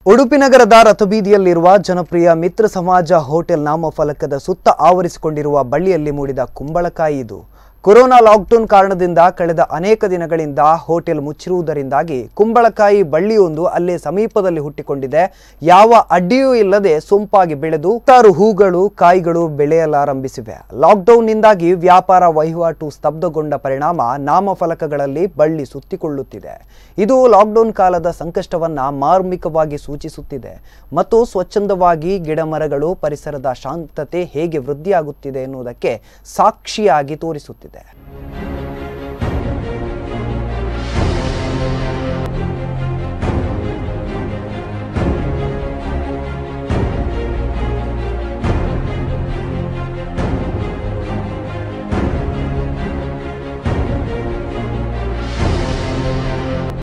ಉಡುಪಿ ನಗರದ ರಥಬೀದಿಯಲ್ಲಿರುವ ಜನಪ್ರಿಯ ಮಿತ್ರ ಸಮಾಜ ಹೋಟೆಲ್ ನಾಮಫಲಕದ ಸುತ್ತ ಆವರಿಸಿಕೊಂಡಿರುವ ಬಳ್ಳಿಯಲ್ಲಿ ಮೂಡಿದ ಕುಂಬಳಕಾಯಿ ಇದು ಕೊರೋನಾ ಲಾಕ್ಡೌನ್ ಕಾರಣದಿಂದ ಕಳೆದ ಅನೇಕ ದಿನಗಳಿಂದ ಹೋಟೆಲ್ ಮುಚ್ಚಿರುವುದರಿಂದಾಗಿ ಕುಂಬಳಕಾಯಿ ಬಳ್ಳಿಯೊಂದು ಅಲ್ಲೇ ಸಮೀಪದಲ್ಲಿ ಹುಟ್ಟಿಕೊಂಡಿದೆ ಯಾವ ಅಡ್ಡಿಯೂ ಇಲ್ಲದೆ ಸೊಂಪಾಗಿ ಬೆಳೆದು ಹತ್ತಾರು ಹೂಗಳು ಕಾಯಿಗಳು ಬೆಳೆಯಲಾರಂಭಿಸಿವೆ ಲಾಕ್ಡೌನ್ನಿಂದಾಗಿ ವ್ಯಾಪಾರ ವಹಿವಾಟು ಸ್ತಬ್ಧಗೊಂಡ ಪರಿಣಾಮ ನಾಮಫಲಕಗಳಲ್ಲಿ ಬಳ್ಳಿ ಸುತ್ತಿಕೊಳ್ಳುತ್ತಿದೆ ಇದು ಲಾಕ್ಡೌನ್ ಕಾಲದ ಸಂಕಷ್ಟವನ್ನ ಮಾರ್ಮಿಕವಾಗಿ ಸೂಚಿಸುತ್ತಿದೆ ಮತ್ತು ಸ್ವಚ್ಛಂದವಾಗಿ ಗಿಡಮರಗಳು ಪರಿಸರದ ಶಾಂತತೆ ಹೇಗೆ ವೃದ್ಧಿಯಾಗುತ್ತಿದೆ ಎನ್ನುವುದಕ್ಕೆ ಸಾಕ್ಷಿಯಾಗಿ ತೋರಿಸುತ್ತಿದೆ